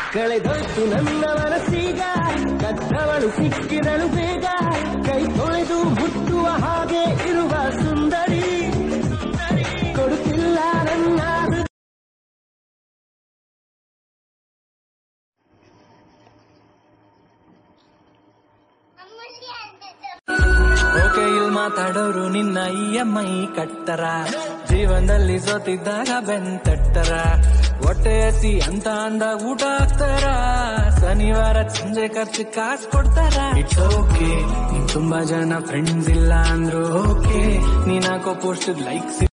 ಕಳೆದೊಯ್ತು ನನ್ನ ಮನಸ್ಸೀಗ ಕದ್ದವಳು ಸಿಕ್ಕಿದಳು ಬೇಗ ಕೈ ತೊಳೆದು ಮುಟ್ಟುವ ಹಾಗೆ ಇರುವ ಸುಂದರಿ ಕೊಡುತ್ತಿಲ್ಲ ನನ್ನ ಹೃದಯ ಓಕೆ ಇಲ್ಲಿ ಮಾತಾಡೋರು ನಿನ್ನ ಇ ಎಂ ಐ ಕಟ್ತರ ಜೀವನದಲ್ಲಿ ಸೋತಿದ್ದಾಗ ಬೆನ್ ತಟ್ತರ ಹೊಟ್ಟೆ ಹಸಿ ಅಂತ ಅಂದ ಊಟ ಹಾಕ್ತಾರ ಶನಿವಾರ ಸಂಜೆ ಖರ್ಚು ಕಾಸು ಕೊಡ್ತಾರ ಇಟ್ಸ್ ಓಕೆ ನಿಂಗ್ ತುಂಬಾ ಜನ ಫ್ರೆಂಡ್ಸ್ ಇಲ್ಲ ಅಂದ್ರು ಓಕೆ ನೀನ್ ಹಾಕೋ ಪೋಸ್ಟ್ ಲೈಕ್ಸ್